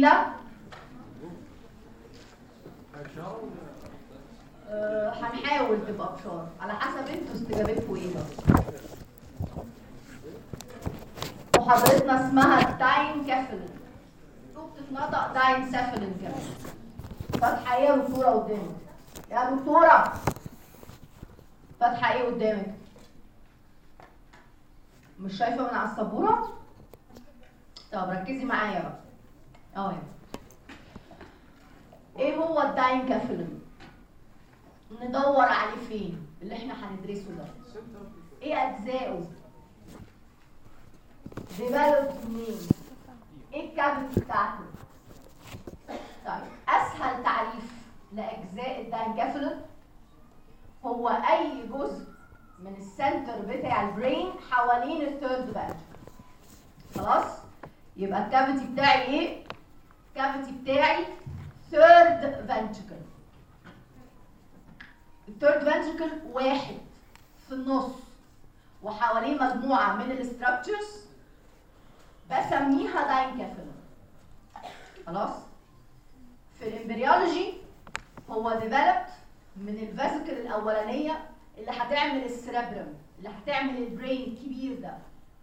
طويله آه، هنحاول تبقى بشار على حسب انتوا استجابتكم ايه بقى محاضرتنا اسمها داين كافلين دكتور نطق داين سافلين كمان فاتحه ايه يا دكتوره قدامك يا دكتوره فاتحه ايه قدامك مش شايفه من على السبوره طب ركزي معايا بقى اه ايه هو الداين كافلين ندور عليه فين اللي احنا هندرسه ده ايه اجزائه ديفلوب منين ايه الكابيتي بتاعته طيب اسهل تعريف لاجزاء الداينكافلين هو اي جزء من السنتر بتاع البرين حوالين الثيرد فانتركل خلاص يبقى الكافيتي بتاعي ايه الكافيتي بتاعي ثيرد فانتركل الثيرد فانتركل واحد في النص وحواليه مجموعه من الاستراكشرز بسميها داينكافيلين خلاص في الامبريولوجي هو ديفلوبد من الفاسيكل الاولانيه اللي هتعمل السيربرم اللي هتعمل البرين الكبير ده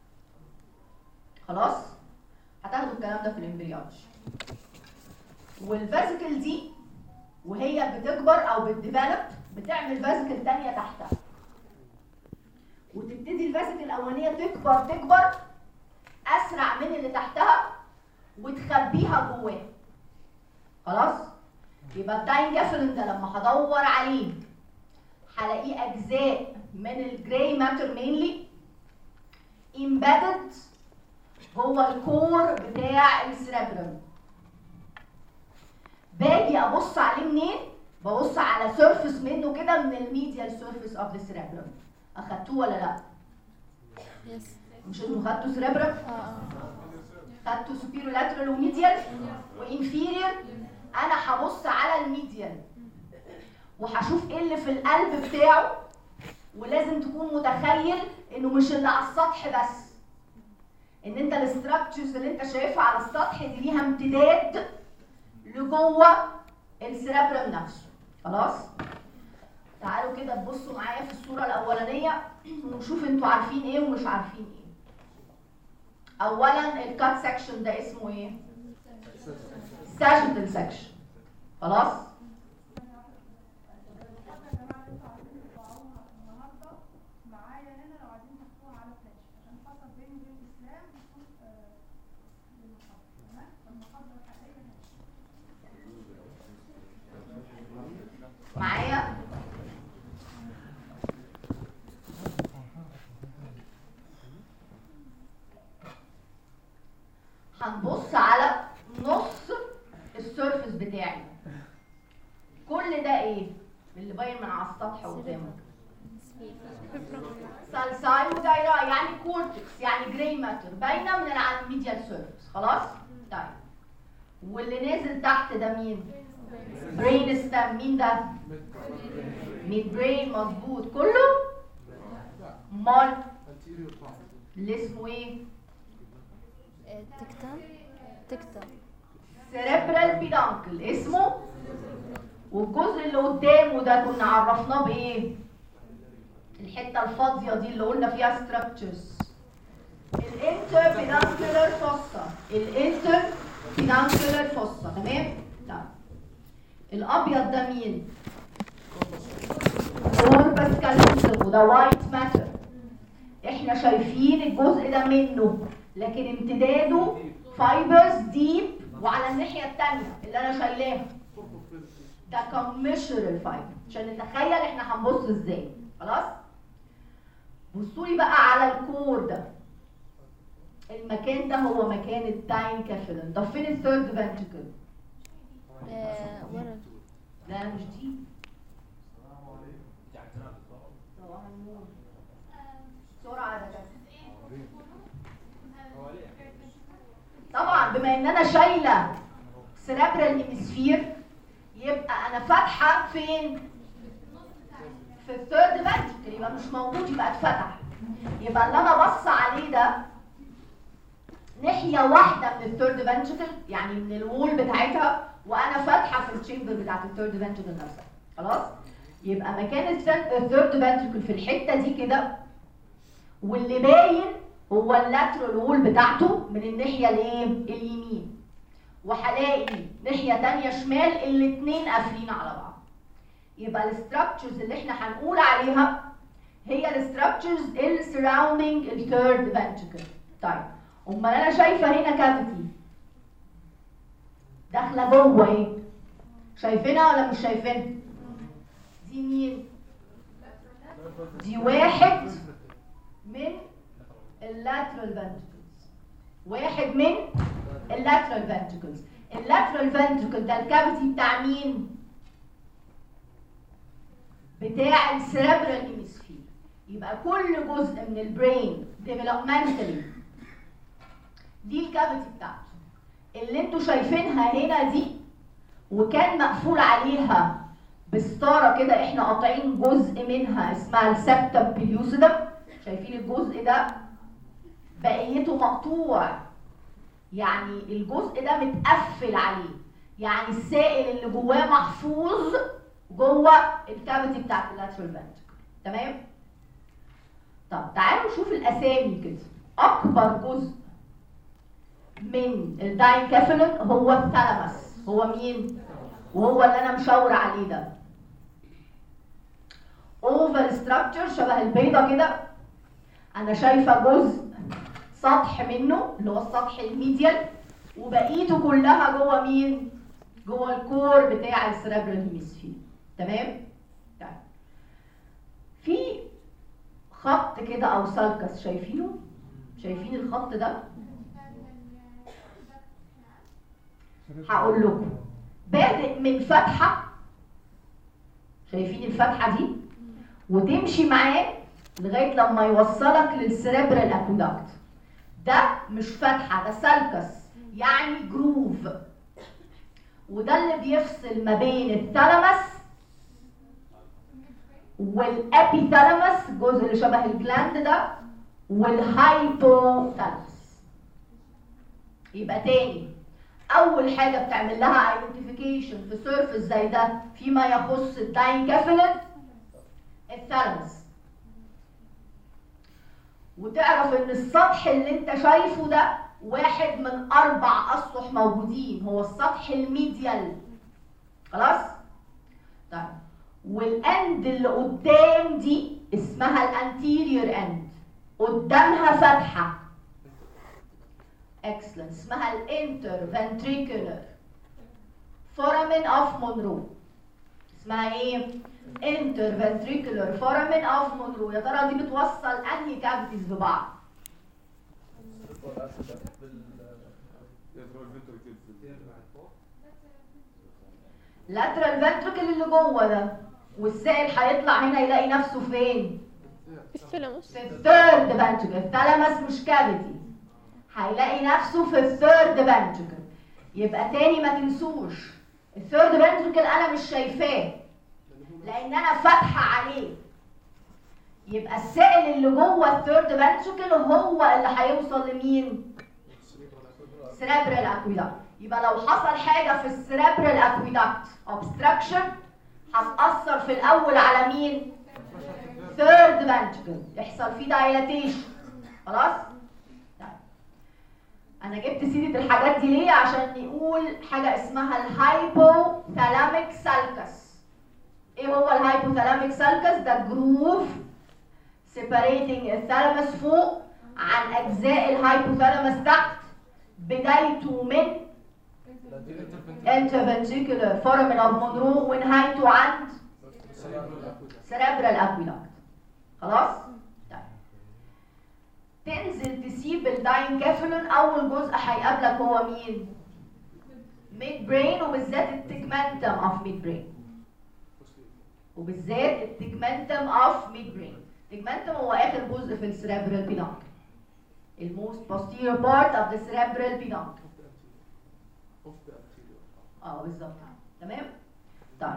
خلاص هتاخدوا الكلام ده في الامبريولوجي والفاسيكل دي وهي بتكبر او بتديفلوب بتعمل فاسيكل تانية تحتها وتبتدي الفاسيكل الاولانيه تكبر تكبر اسرع من اللي تحتها وتخبيها جواها خلاص يبقى الداينجافلين ده لما هدور عليه هلاقيه اجزاء من الجراي ماتر مينلي embedded جوه الكور بتاع السيربرم باجي ابص عليه منين ببص على سيرفيس منه كده من الميديال سيرفيس اوف ذا سيربرم اخدتوه ولا لا يس مش انتوا خدتوا سيربرم اه خدتوا سوبيريور لاترال وميديال وانفيريور انا هبص على الميديال وهشوف ايه اللي في القلب بتاعه ولازم تكون متخيل انه مش اللي على السطح بس ان انت الاستراكشرز اللي انت شايفها على السطح دي ليها امتداد لجوه السيربرم نفسه خلاص تعالوا كده تبصوا معايا في الصوره الاولانيه ونشوف انتوا عارفين ايه ومش عارفين ايه اولا الكات سكشن ده اسمه ايه sagittal section خلاص معايا هنا لو عايزين تحطوها على فلاش عشان خاطر بيني وبين الاسلام تكون آه، للمحاضره تمام فالمحاضره الحقيقيه ماشي معايا هنبص على نص السيرفس بتاعي كل ده ايه اللي باين من على السطح قدامك سالساي ودايرا يعني كورتكس يعني جراي ماتر باينه من على الميديال سيرفس خلاص طيب واللي نازل تحت ده مين برين ستام مين ده ميد برين مظبوط كله مال اللي اسمه ايه تكتم تكتم سيريبرال بيدانكل اسمه والجزء اللي قدامه ده كنا عرفناه بايه الحته الفاضيه دي اللي قلنا فيها ستراكشرز الانتر بيدانكولار فوسا الانتر بيدانكولار فوسا تمام طيب الابيض ده مين كوربس كالوسم وده وايت ماتر احنا شايفين الجزء ده منه لكن امتداده فايبرز ديب وعلى الناحيه الثانيه اللي انا شايلاها ده كوميشرال فايبر عشان نتخيل احنا هنبص ازاي خلاص بصوا لي بقى على الكور ده المكان ده هو مكان التاين كافلين ده فين الثيرد فنتركل آه، ورا لا مش دي صباح النور بسرعه ده كده طبعا بما ان انا شايله سيربرال هيمسفير يبقى انا فاتحه فين في الثيرد فنتركل يبقى مش موجود يبقى اتفتح يبقى اللي انا بص عليه ده ناحيه واحده من الثيرد فنتركل يعني من الوول بتاعتها وانا فاتحه في التشامبر بتاعت الثيرد فنتركل نفسها خلاص يبقى مكان الثيرد فنتركل في الحته دي كده واللي باين هو اللاترال وول بتاعته من الناحيه الايه اليمين وهلاقي ناحيه تانية شمال الاتنين قافلين على بعض يبقى الستراكشرز اللي احنا هنقول عليها هي الستراكشرز اللي surrounding الثيرد ventricle طيب امال انا شايفه هنا كافيتي داخله جوه ايه شايفينها ولا مش شايفينها دي مين دي واحد من اللاترال ventricles واحد من اللاترال ventricles اللاترال ventricle ده الكافيتي بتاع مين بتاع السيربرال هيمسفير يبقى كل جزء من البرين ديفلوبمنتالي دي الكافيتي بتاعته اللي انتوا شايفينها هنا دي وكان مقفول عليها بستاره كده احنا قاطعين جزء منها اسمها السبتم بليوسيدم شايفين الجزء ده بقيته مقطوع يعني الجزء ده متقفل عليه يعني السائل اللي جواه محفوظ جوه الكافيتي بتاعت اللاترال فنتركل تمام طب تعالوا نشوف الاسامي كده اكبر جزء من الداينكافيلين هو الثالاموس هو مين وهو اللي انا مشاوره عليه ده اوفر ستراكشر شبه البيضه كده انا شايفه جزء سطح منه اللي هو السطح الميديال وبقيته كلها جوه مين جوه الكور بتاع السيربرال هيمسفير تمام طيب في خط كده او سالكس شايفينه شايفين الخط ده هقول لكم بادئ من فتحه شايفين الفتحه دي وتمشي معاه لغايه لما يوصلك للسيربرال اكوداكت ده مش فتحه ده سالكس يعني جروف وده اللي بيفصل ما بين الثالاموس والابيثالاموس الجزء اللي شبه الجلاند ده والهايبوثالاموس يبقى تاني اول حاجه بتعمل لها ايدنتيفيكيشن في سيرفيس زي ده فيما يخص الداينكافيلين الثالاموس وتعرف ان السطح اللي انت شايفه ده واحد من اربع اسطح موجودين هو السطح الميديال خلاص طيب والاند اللي قدام دي اسمها الانتيريور اند قدامها فتحه اكسلنت اسمها الانتر فنتريكولر فورامين اوف مونرو اسمها ايه انتر فنتريكولر فورامين اوف مونرو يا ترى دي بتوصل انهي كافيتيز ببعض لاترال فنتريكل اللي جوه ده والسائل هيطلع هنا يلاقي نفسه فين الثلمس في الثيرد فنتريكل الثالاموس مش كافيتي هيلاقي نفسه في الثيرد فنتريكل يبقى تاني ما تنسوش الثيرد فنتريكل انا مش شايفاه لان انا فاتحه عليه يبقى السائل اللي جوه الثيرد فنتريكل هو اللي هيوصل لمين سيربرال اكويدكت يبقى لو حصل حاجه في السيربرال اكويدكت اوبستراكشن هتاثر في الاول على مين ثيرد فنتريكل يحصل فيه دايلاتيشن خلاص طيب. انا جبت سيره الحاجات دي ليه عشان نقول حاجه اسمها الهايبوثالاميك سالكس ايه هو الهايبوثالاميك سالكس ده جروف separating الثالاموس فوق عن اجزاء الهايبوثالاموس تحت بدايته من interventricular foramen of Monroe ونهايته عند cerebral aqueduct خلاص؟ طيب تنزل تسيب الداينكافيلون اول جزء هيقابلك هو مين؟ ميد برين وبالذات التجمنتم اوف ميد برين وبالذات التجمنتم اوف ميد برين التجمنتم هو اخر جزء في السيربرال بينانك الموست posterior part of the cerebral peduncle اه بالظبط تمام طيب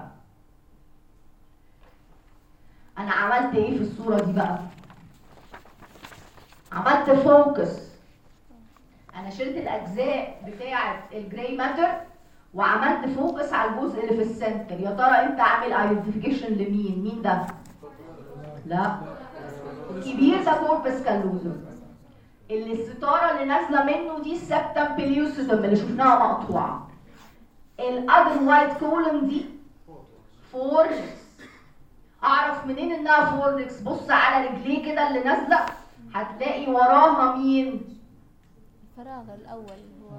انا عملت ايه في الصوره دي بقى عملت فوكس انا شلت الاجزاء بتاعه الجراي ماتر وعملت فوكس على الجزء اللي في السنتر يا ترى انت عامل ايدنتيفيكيشن لمين مين ده لا كبير ده كوربس كالوزم اللي الستاره اللي نازله منه دي السبتم بليوسيتم اللي شفناها مقطوعه الاذر وايت كولوم دي فورنكس اعرف منين انها فورنكس بص على رجليه كده اللي نازله هتلاقي وراها مين الفراغ الأول هو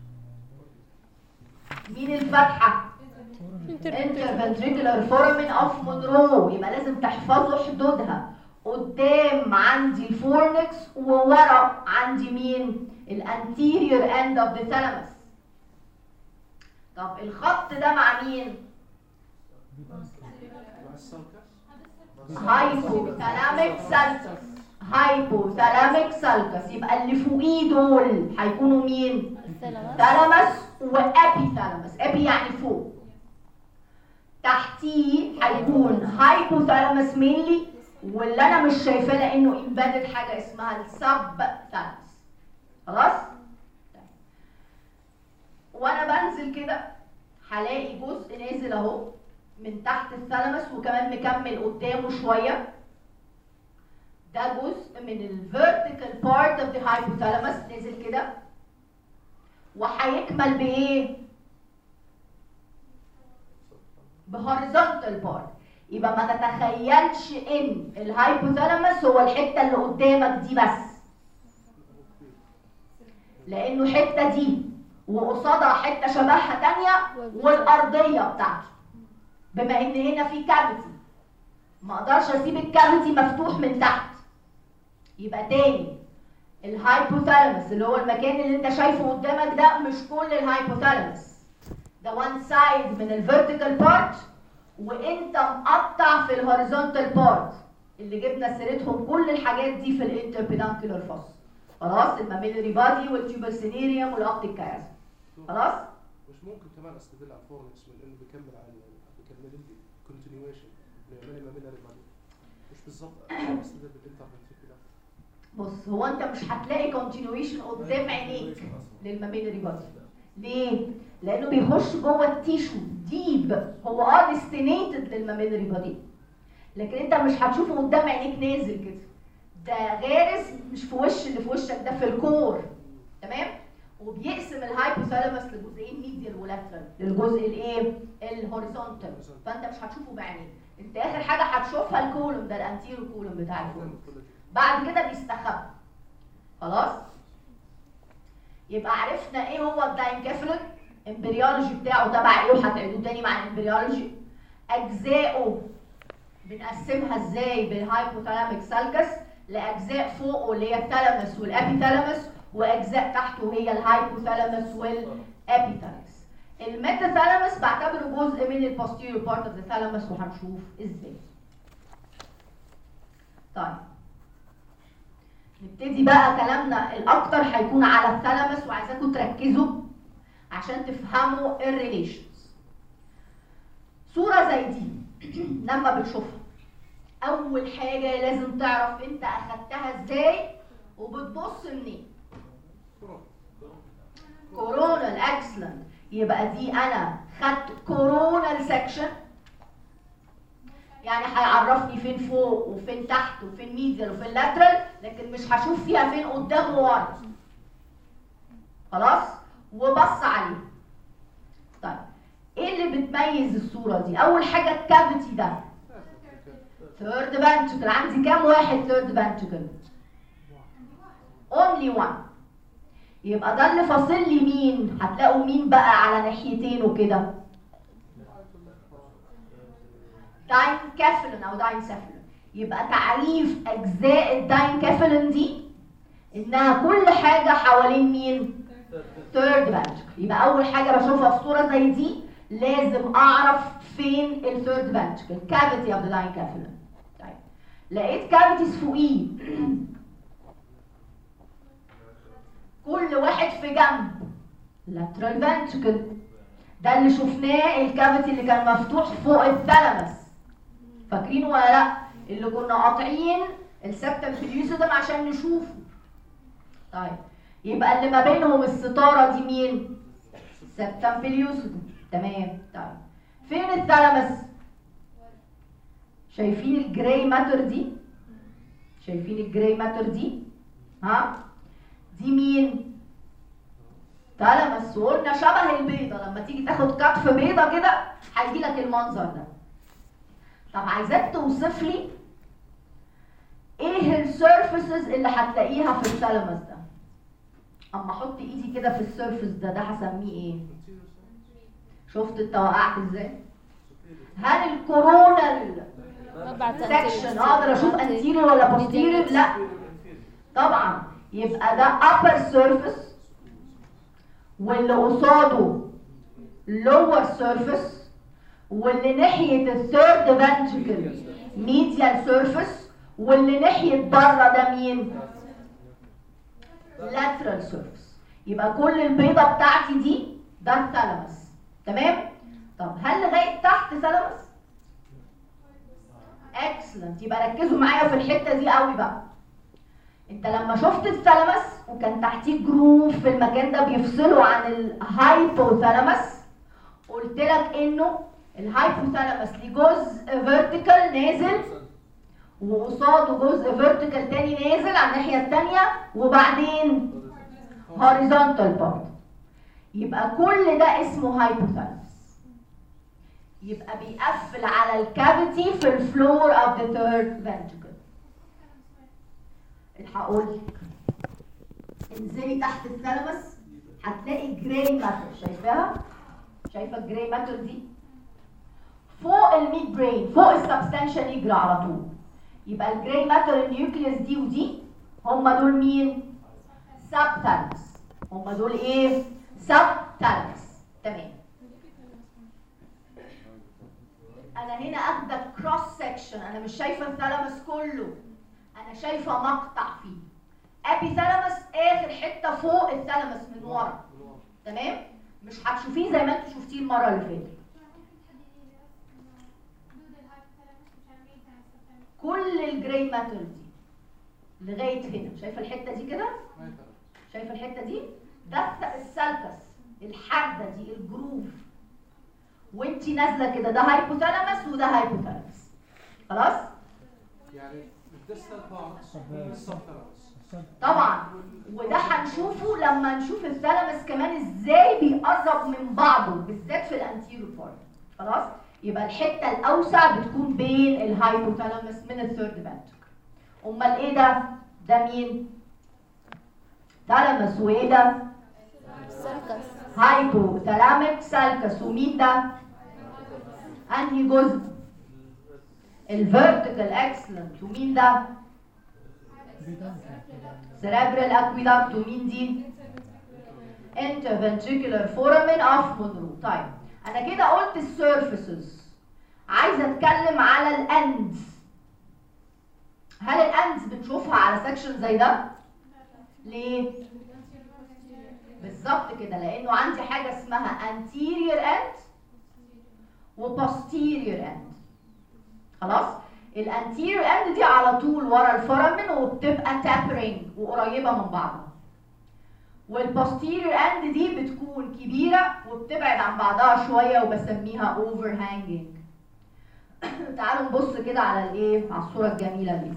مين الفتحه interventricular foramen of Monroe يبقى لازم تحفظوا حدودها قدام عندي الفورنكس وورا عندي مين الانتيريور end of the thalamus طب الخط ده مع مين مع السلكس هايبوثالاميك سالكس هايبوثالاميك سالكس يبقى اللي فوقيه دول هيكونوا مين الثلمس ثالاموس وابي ثالاموس ابي يعني فوق تحتيه هيكون هايبوثالاموس مينلي واللي انا مش شايفاه لانه امبادد حاجه اسمها السب ثالاموس خلاص طيب. وانا بنزل كده هلاقي جزء نازل اهو من تحت الثالاموس وكمان مكمل قدامه شويه ده جزء من الفيرتيكال بارت اوف ذا hypothalamus نزل كده وهيكمل بايه بهوريزونتال بارت يبقى ما تتخيلش ان الهايبوثالاموس هو الحته اللي قدامك دي بس لانه الحته دي وقصادها حته شبهها تانية والارضيه بتاعته بما ان هنا في كافيتي ما اقدرش اسيب الكافيتي مفتوح من تحت يبقى تاني الهايبوثالاموس اللي هو المكان اللي انت شايفه قدامك ده مش كل الهايبوثالاموس ده وان سايد من الفيرتيكال بارت وانت مقطع في الهوريزونتال بارت اللي جبنا سيرتهم كل الحاجات دي في الانتربيدانكولار فوس خلاص الماميلري بادي والتيوبر سينيريوم والاوبتيك كيرازم خلاص مش ممكن كمان استدل على الفورنكس من انه بيكمل على بيكمل لي كونتينيويشن بيعمل لي ماميلاري بعدين مش بالظبط استدل بالانترفنتيكولار بص هو انت مش هتلاقي كونتينيويشن قدام عينيك للماميلري بادي ليه؟ لانه بيخش جوه التيشو ديب هو اه ديستنيتد للماميلري بادي لكن انت مش هتشوفه قدام عينيك نازل كده ده غارس مش في وش اللي في وشك ده في الكور تمام وبيقسم الهايبوثالاموس لجزئين ميديال ولاترال للجزء الايه الهوريزونتال فانت مش هتشوفه بعينيك انت اخر حاجه هتشوفها الكولوم ده الانتيرو كولوم بتاع الفورنكس بعد كده بيستخبى خلاص يبقى عرفنا ايه هو الداينكافلون امبريولوجي بتاعه تبع ايه وهتعيدوه تاني مع الامبريولوجي اجزائه بنقسمها ازاي بالهايبوثالاميك سالكس لاجزاء فوقه اللي هي الثالاموس والابيثالاموس واجزاء تحته هي الهايبوثالاموس والابيثالاموس الميتاثالاموس بعتبره جزء من البوستيريور بارت اوف ذا ثالاموس وهنشوف ازاي طيب نبتدي بقى كلامنا الاكتر هيكون على الثالاموس وعايزاكم تركزوا عشان تفهموا الريليشنز صوره زي دي لما بتشوفها اول حاجه لازم تعرف انت اخدتها ازاي وبتبص منين كورونال اكسلنت يبقى دي انا خدت كورونال سكشن يعني هيعرفني فين فوق وفين تحت وفين ميديال وفين لاترال لكن مش هشوف فيها فين قدام وورا خلاص وبص عليه طيب ايه اللي بتميز الصوره دي اول حاجه الكافيتي ده ثيرد فانتكل عندي كام واحد ثيرد فانتكل اونلي وان يبقى ده اللي فاصل لي مين هتلاقوا مين بقى على ناحيتينه كده داينكافلون او داينسافلون يبقى تعريف اجزاء الداينكافلون دي انها كل حاجه حوالين مين ثيرد فانتكل يبقى اول حاجه بشوفها في صوره زي دي لازم اعرف فين الثيرد فانتكل كافيتي اوف ذا داينكافلون طيب لقيت كافيتيز فوقيه كل واحد في جنب lateral ventricle ده اللي شفناه الكافيتي اللي كان مفتوح فوق الثالاموس فاكرين ولا لا اللي كنا قاطعين السبتم بليوسيدم عشان نشوفه طيب يبقى اللي ما بينهم الستاره دي مين سبتم بليوسيدم تمام طيب فين الثالاموس شايفين الجراي ماتر دي شايفين الجراي ماتر دي ها دي مين ثالاموس وقلنا شبه البيضه لما تيجي تاخد كتف بيضه كده هيجي لك المنظر ده طب عايزاك توصف لي ايه السيرفيسز اللي هتلاقيها في الثالاموس ده اما احط ايدي كده في السيرفيس ده ده هسميه ايه شفت انت وقعت ازاي هل الكورونال ما بعد سكشن اقدر اشوف انتيريور ولا بوستيريور لا طبعا يبقى ده upper surface واللي قصاده lower surface واللي ناحية الثيرد ventricle medial surface واللي ناحية بره ده مين؟ lateral surface يبقى كل البيضة بتاعتي دي ده الثالاموس تمام؟ طب هل لغاية تحت ثالاموس؟ اكسلنت يبقى ركزوا معايا في الحتة دي قوي بقى انت لما شفت الثالاموس وكان تحتيه جروف في المكان ده بيفصله عن الهايبوثالاموس قلت لك انه الهايبوثالاموس ليه جزء فيرتيكال نازل وقصاده جزء فيرتيكال تاني نازل على الناحيه التانيه وبعدين هوريزونتال برضه يبقى كل ده اسمه هايبوثالاموس يبقى بيقفل على الكافيتي في الفلور اوف ذا ثيرد فنتركل هقول لك انزلي تحت الثالاموس هتلاقي جراي ماتر شايفاها شايفه الجراي ماتر دي فوق الميد برين فوق السبستانشال يجري على طول يبقى الجراي ماتر النيوكليوس دي ودي هم دول مين سب ثالاموس هم دول ايه سب ثالاموس تمام انا هنا اخده كروس سكشن انا مش شايفه الثالاموس كله انا شايفه مقطع فيه ابي ثالاموس اخر حته فوق الثالاموس من ورا تمام مش هتشوفيه زي ما انتوا شفتيه المره اللي فاتت كل الجراي ماتر دي لغايه هنا شايفه الحته دي كده شايفه الحته دي ده السالكس الحاده دي الجروف وانتي نازله كده ده هايبوثالاموس وده هايبوثالاموس خلاص يعني الديستال بارتس من السبثالاموس طبعا وده هنشوفه لما نشوف الثالاموس كمان ازاي بيقرب من بعضه بالذات في الانتيريور بارت خلاص يبقى الحته الاوسع بتكون بين الهايبوثالاموس من الثيرد فنتركل امال ايه ده ده مين ثالاموس وايه ده سيركس هايبوثالاميك سالكس ومين ده انهي جزء الفيرتيكال اكسلنت ومين ده سيريبرال اكويدكت ومين دي interventricular foramen of Monroe طيب انا كده قلت السيرفيسز عايزه اتكلم على الاندز هل الاندز بنشوفها على سكشن زي ده ليه بالظبط كده لانه عندي حاجه اسمها anterior end و posterior end خلاص الانتيريور اند دي على طول ورا الفورامين وبتبقى تابرينج وقريبه من بعضها والبوستيريور اند دي بتكون كبيره وبتبعد عن بعضها شويه وبسميها اوفر هانجنج تعالوا نبص كده على الايه على الصوره الجميله دي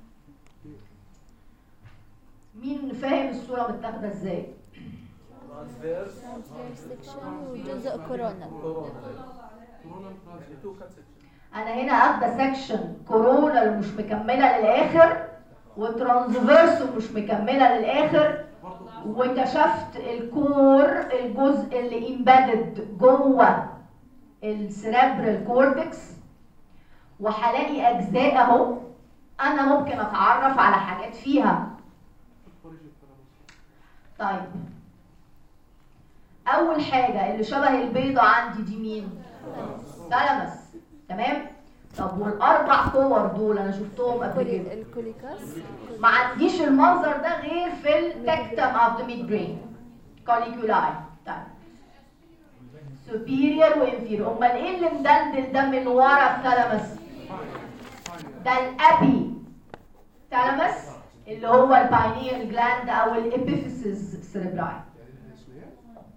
مين فاهم الصوره متاخده ازاي ترانسفيرس سكشن وجزء كورونا كورونا كورونا ترانزيت تو كات سكشن انا هنا اخده سكشن كورونا اللي مش مكمله للاخر وترانسفيرس مش مكمله للاخر برضه وكشفت الكور الجزء اللي امبيدد جوه السيريبرال كورتكس وهلاقي اجزاء اهو انا ممكن اتعرف على حاجات فيها خارج الثالاموس طيب اول حاجه اللي شبه البيضه عندي دي مين ثالاموس تمام طب والاربع كور دول انا شفتهم قبل كده كولي- الكوليكاس ما عنديش المنظر ده غير في التكتم اوف ذا ميد برين كوليكولاي طيب superior وانفيريور امال ايه اللي مدلدل ده من ورا الثالاموس ده الابي ثالاموس اللي هو الباينيال جلاند او الابيفيسز سيربراي يعني لها اسمين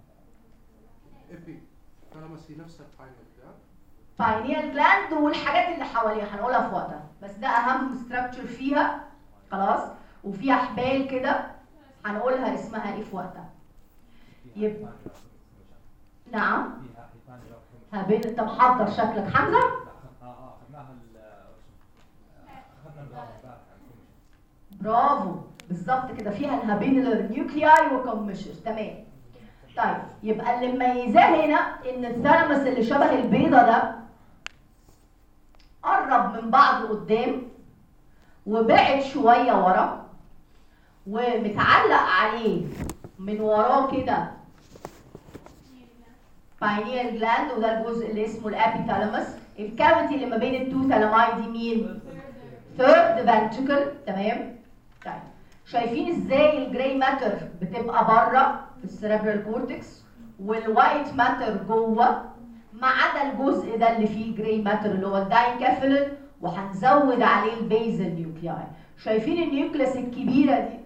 ابي ثالاموس هي نفسها الفاينل بتاع باينيال جلاند والحاجات اللي حواليها هنقولها في وقتها بس ده اهم ستراكشر فيها خلاص وفيها حبال كده هنقولها اسمها ايه في وقتها يبقى نعم هبين انت محضر شكلك حمزه برافو بالظبط كده فيها الهابينولر نيوكلياي وكوميشر تمام طيب يبقى اللي مميزاه هنا ان الثالاموس اللي شبه البيضه ده قرب من بعض قدام وبعد شويه ورا ومتعلق عليه من وراه كده باينير جلاند وده الجزء اللي اسمه الابيثالاموس الكافيتي اللي ما بين التو ثالاماي دي مين؟ ثيرد فنتريكل تمام؟ طيب شايفين ازاي الجراي ماتر بتبقى بره في السيربرال كورتكس والوايت ماتر جوه ما عدا الجزء ده اللي فيه جراي ماتر اللي هو الداينكافيلين وهنزود عليه البيزل نيوكلياي شايفين النيوكليس الكبيره دي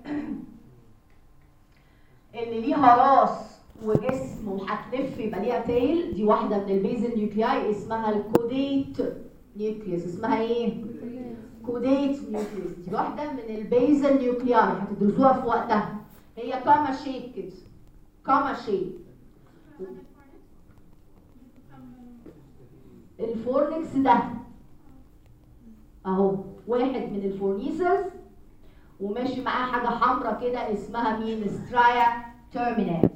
اللي ليها راس وجسم وهتلف يبقى ليها تيل دي واحده من البيزل نيوكلياي اسمها الكوديت نيوكليس اسمها ايه؟ كوديت نيوكليس دي واحده من البيزل نيوكلياي هتدرسوها في وقتها هي كاما شيب كده كاما شيب الفورنكس ده اهو واحد من الفورنيسز وماشي معاه حاجه حمراء كده اسمها مين سترايا تيرمينال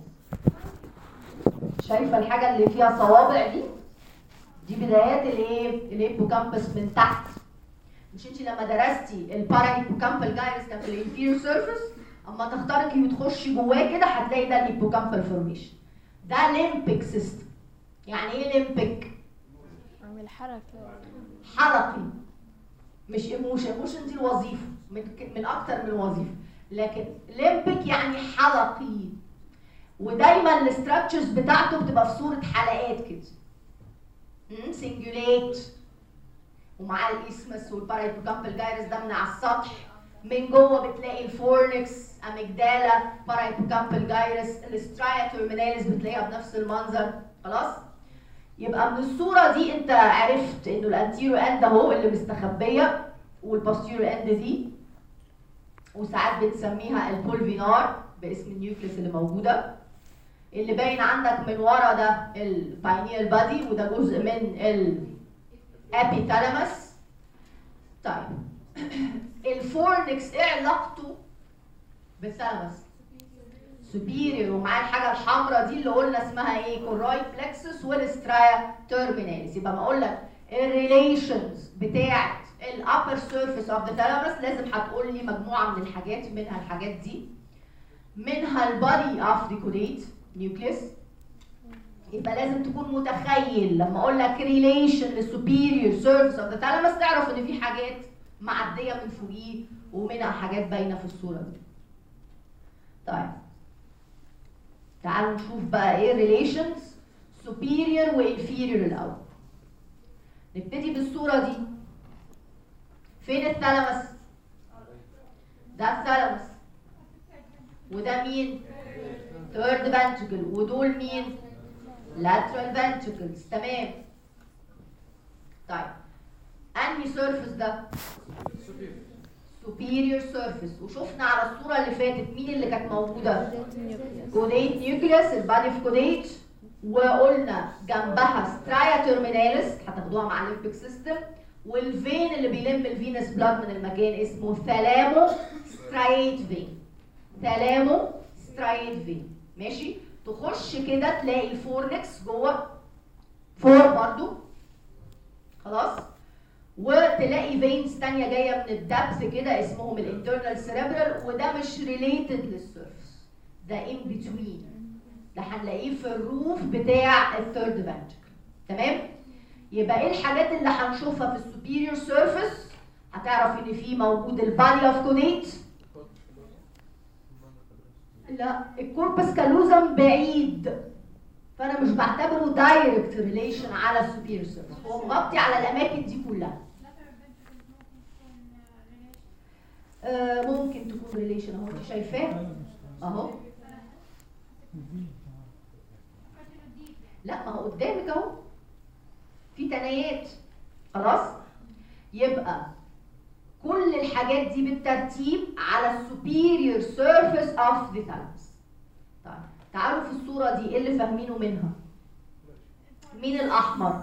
شايفه الحاجه اللي فيها صوابع دي دي بدايات الايه الهيبوكامبس من تحت مش انت لما درستي البارا هيبوكامبال جايرس كان في الانفيريور سيرفيس اما تخترقي وتخشي جواه كده هتلاقي ده الهيبوكامبال فورميشن ده ليمبيك سيستم يعني ايه ليمبيك عمل حركة حلقي مش ايموشن ايموشن دي الوظيفه من, من اكتر من وظيفه لكن ليمبيك يعني حلقي ودايما الاستراكشرز بتاعته بتبقى في صوره حلقات كده سنجوليت ومعاه الاسمس والبارايبوكامبال جايرس ده من على السطح من جوه بتلاقي الفورنكس اميجدالا بارايبوكامبال جايرس الاسترايا تيرميناليس بتلاقيها بنفس المنظر خلاص يبقى من الصوره دي انت عرفت انه الانتيرو اند اهو اللي مستخبيه والبوستيرو اند دي وساعات بتسميها البولفينار باسم النيوكليس اللي موجوده اللي باين عندك من ورا ده الباينيال بادي وده جزء من الابيثالاموس طيب الفورنكس ايه علاقته بالثالاموس سوبيريور ومعاه الحاجه الحمراء دي اللي قلنا اسمها ايه كورويد بلكسس والسترايا تيرميناليس يبقى ما اقول لك الريليشنز بتاعت الابر سيرفيس اوف ذا ثالاموس لازم هتقول لي مجموعه من الحاجات منها الحاجات دي منها البادي اوف ذا كوديت نيوكليس يبقى لازم تكون متخيل لما اقول لك ريليشن للسوبيريور سيرفيس اوف ذا ثالاموس تعرف ان في حاجات معديه من فوقيه ومنها حاجات باينه في الصوره دي طيب تعالوا نشوف بقى ايه relations superior و inferior الاول نبتدي بالصورة دي فين الثالاموس؟ ده الثالاموس وده مين؟ third ventricle ودول مين؟ lateral ventricles تمام طيب انهي surface ده؟ superior surface وشفنا على الصورة اللي فاتت مين اللي كانت موجودة؟ كوديت نيوكليوس البادي في كوديت وقلنا جنبها سترايا تيرميناليس هتاخدوها مع الليمبيك سيستم والفين اللي بيلم الفينس بلاد من المكان اسمه ثالامو سترايت فين ثالامو سترايت فين ماشي تخش كده تلاقي الفورنكس جوه فوق برضو خلاص وتلاقي فينز تانية جاية من الدبث كده اسمهم الانترنال سيريبرال وده مش ريليتد للسيرفس ده ان بتوين ده هنلاقيه في الروف بتاع الثيرد فنتركل تمام يبقى ايه الحاجات اللي هنشوفها في السوبيريور سيرفيس هتعرف ان في موجود البادي اوف كونيت لا الكوربس كالوزم بعيد فانا مش بعتبره دايركت ريليشن على السوبيريور سيرفيس هو مغطي على الاماكن دي كلها آه ممكن تكون ريليشن اهو انت شايفاه اهو لا ما هو قدامك اهو في تنايات خلاص يبقى كل الحاجات دي بالترتيب على السوبيريور سيرفيس اوف ذا ثالاموس طيب تعالوا في الصوره دي ايه اللي فاهمينه منها مين الاحمر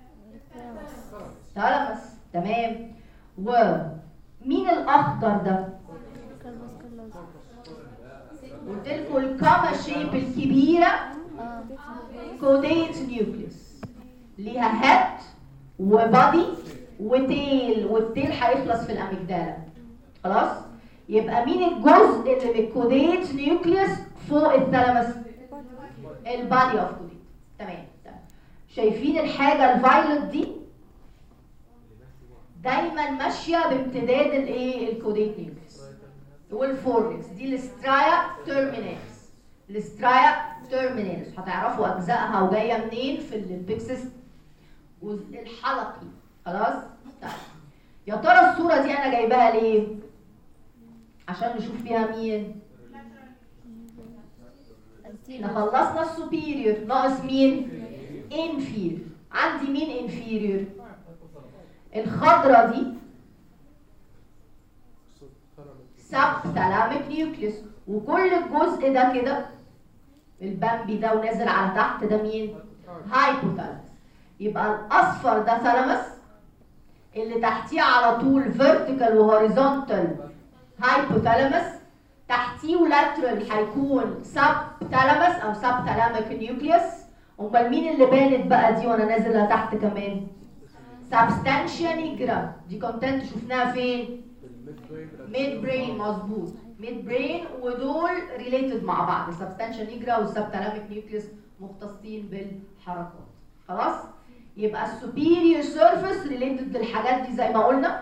ثالاموس تمام ومين الاخضر ده كلبس كلبس قلت لكم الكاما شيب الكبيره اه كوديت نيوكليوس ليها هيد وبادي وتيل والتيل هيخلص في الاميجدالا خلاص يبقى مين الجزء اللي من الكوديت نيوكليوس فوق الثالاموس البادي اوف كوديت تمام تمام شايفين الحاجه الفايلوت دي دايما ماشيه بامتداد الايه الكوديت نيوكليوس والفورنكس دي السترايا تيرمينالز السترايا تيرمينالز هتعرفوا اجزائها وجايه منين في البيكسس الحلقي خلاص طيب يا ترى الصوره دي انا جايباها ليه عشان نشوف فيها مين احنا خلصنا السوبيريور ناقص مين انفيريور عندي مين انفيريور الخضره دي سب ثالاميك نيوكليوس وكل الجزء ده كده البامبي ده ونازل على تحت ده مين هايبوثالاموس يبقى الاصفر ده ثالاموس اللي تحتيه على طول فيرتيكال وهوريزونتال هايبوثالاموس تحتيه ولاترال هيكون سب ثالاموس او سب ثالاميك نيوكليوس امال مين اللي بانت بقى دي وانا نازله تحت كمان سبستانشيا نيجرا دي كونتنت شفناها فين ميد برين مظبوط ميد برين ودول ريليتد مع بعض السبستانشيا نيجرا والسبتالاميك نيوكليوس مختصين بالحركات خلاص يبقى السوبيريور سيرفيس ريليتد للحاجات دي زي ما قلنا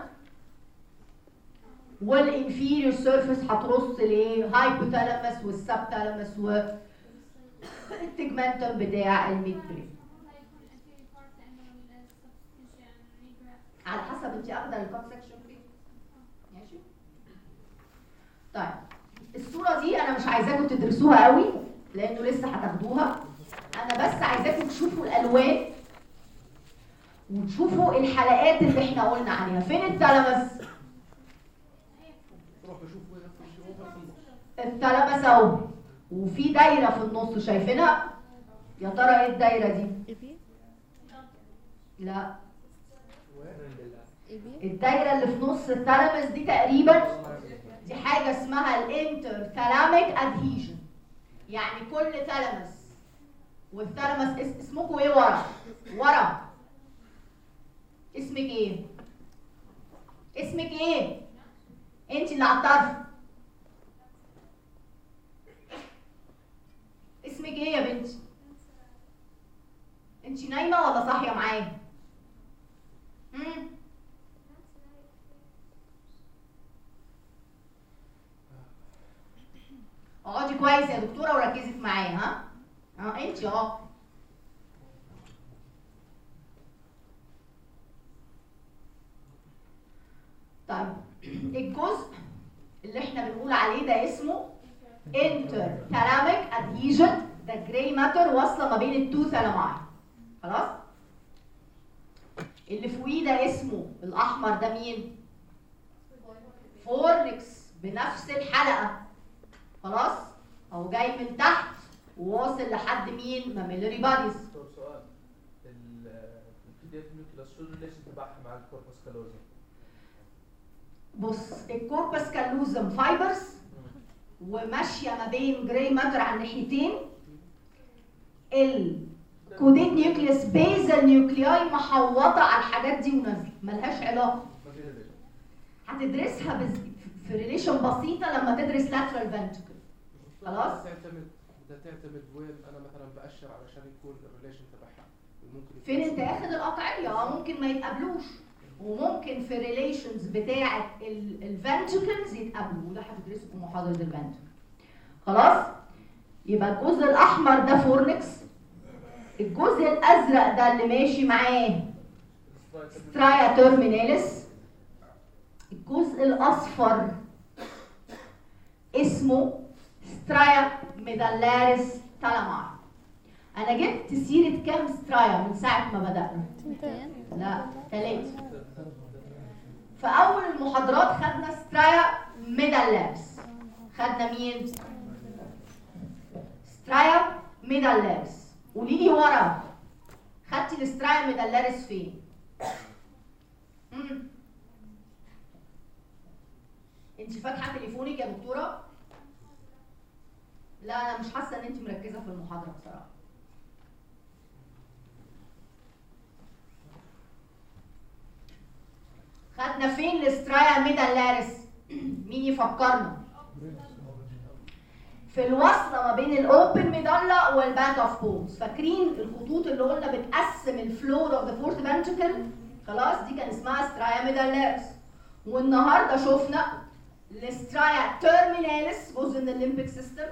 والانفيريور سيرفيس هترص لايه هايبوثالاموس والسبتالاموس والتجمنتم بتاع الميد برين على حسب انت اخده الكات سكشن فين ماشي طيب الصوره دي انا مش عايزاكم تدرسوها قوي لانه لسه هتاخدوها انا بس عايزاكم تشوفوا الالوان وتشوفوا الحلقات اللي احنا قلنا عليها فين الثالاموس روح اشوف وين في النص الثالاموس اهو وفي دايره في النص شايفينها يا ترى ايه الدايره دي ايبي لا ايبي الدايره اللي في نص الثالاموس دي تقريبا دي حاجه اسمها الانتر ثالاميك ادهيجن يعني كل ثالاموس والثالاموس اس- اسمكم ايه ورا ورا اسمك ايه اسمك ايه انت اللي على الطرف اسمك ايه يا بنتي انت نايمه ولا صاحيه معايا امم اقعدي كويس يا دكتوره وركزي في معايا ها اه انت اه طيب الجزء اللي احنا بنقول عليه ده اسمه انتر ثالاميك ادهيجن ده جراي ماتر واصله ما بين التو ثالاماي خلاص اللي فوقيه ده اسمه الاحمر ده مين فورنكس بنفس الحلقه خلاص هو جاي من تحت وواصل لحد مين ماميلري باديز طب سؤال الكيديت نيوكلاس شو الريليشن تبعها مع الكوربس كالوزم؟ بص الكوربس كالوزم فايبرز وماشيه ما بين جراي ماتر على الناحيتين الكوديت نيوكليوس بيزل نيوكلياي محوطه على الحاجات دي ونازله ملهاش علاقه ما في ريليشن هتدرسها بز... في ريليشن بسيطه لما تدرس لاترال فنتركل خلاص. تعتمد ده تعتمد وين انا مثلا باشر علشان يكون الريليشن تبعها ممكن يكون فين انت اخد القطعيه اه ممكن ما يتقابلوش وممكن في ريليشنز بتاعه الفنتركلز يتقابلوا وده هتدرسه في محاضره الفنتركل خلاص يبقى الجزء الاحمر ده فورنكس الجزء الازرق ده اللي ماشي معاه سترايا تيرميناليس الجزء الاصفر اسمه سترايا ميدالاريس تالاماي انا جبت سيره كام سترايا من ساعه ما بدانا تنتين لا ثلاثه في اول المحاضرات خدنا سترايا ميدالاريس خدنا مين سترايا ميدالاريس قولي لي ورا خدتي السترايا ميدالاريس فين مم. انت فاتحه تليفونك يا دكتوره لا انا مش حاسه ان انت مركزه في المحاضره بصراحه خدنا فين السترايا ميدالاريس مين يفكرنا في الوصله ما بين الاوبن ميدالا والباك اوف بونز فاكرين الخطوط اللي قلنا بتقسم الفلور اوف ذا فورث فنتركل خلاص دي كان اسمها سترايا ميدالاريس والنهارده شفنا السترايا تيرميناليس جزء من الليمبيك سيستم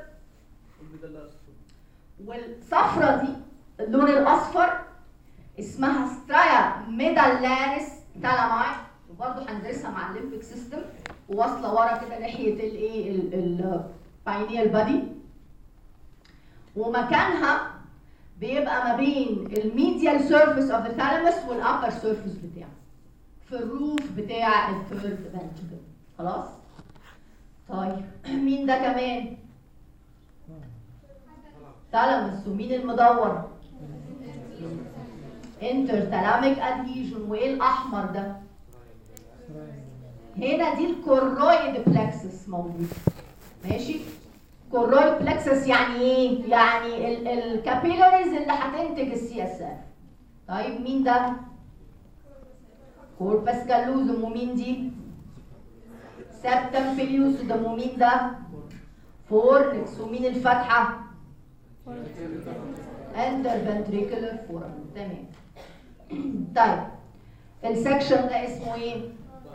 والصفرة دي اللون الاصفر اسمها سترايا ميدالاريس تالاماي وبرضه هندرسها مع الليمبيك سيستم وواصله ورا كده ناحيه الايه الباينيال بادي ومكانها بيبقى ما بين الميديال سيرفيس اوف ذا ثالاموس والابر سيرفيس بتاعه في الروف بتاع الثيرد فنتركل خلاص طيب مين ده كمان ثالاموس ومين المدور انتر ثالاميك ادهيجن وايه الاحمر ده هنا دي الكورويد بلكسس موجود ماشي كورويد بلكسس يعني ايه يعني الكابيلاريز اللي هتنتج السي اس اف طيب مين ده كوربس كالوزم ومين دي سبتم بليوسودم ومين ده فورنكس ومين الفتحه اندر فنتريكولار فورم تمام طيب السكشن ده اسمه ايه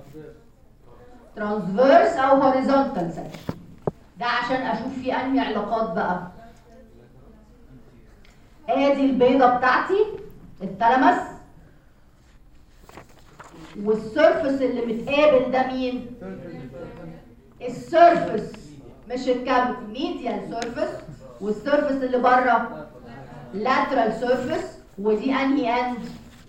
ترانسفيرس او هوريزونتال سكشن ده عشان اشوف فيه انهي علاقات بقى ادي البيضه بتاعتي الثلمس والسيرفس اللي متقابل ده مين السيرفس مش الكابيتي ميديال سيرفس والسيرفس اللي بره lateral surface ودي انهي end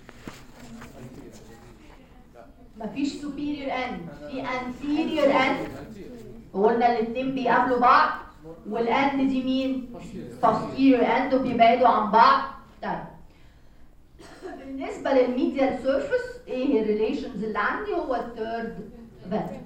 مفيش superior end في anterior end وقلنا الاتنين بيقابلوا بعض والاند دي مين posterior end وبيبعدوا عن بعض طيب بالنسبه للميديال سيرفيس ايه الريليشنز اللي عندي هو الثيرد فنتركل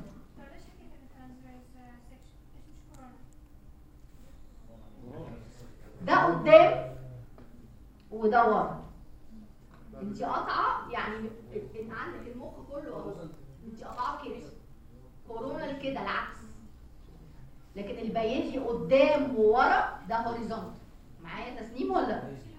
ده قدام وده ورا انت قاطعه يعني انت عندك المخ كله اهو انت قاطعه كده كورونال كده العكس لكن اللي باين لي قدام وورا ده هوريزونت معايا تسنيم ولا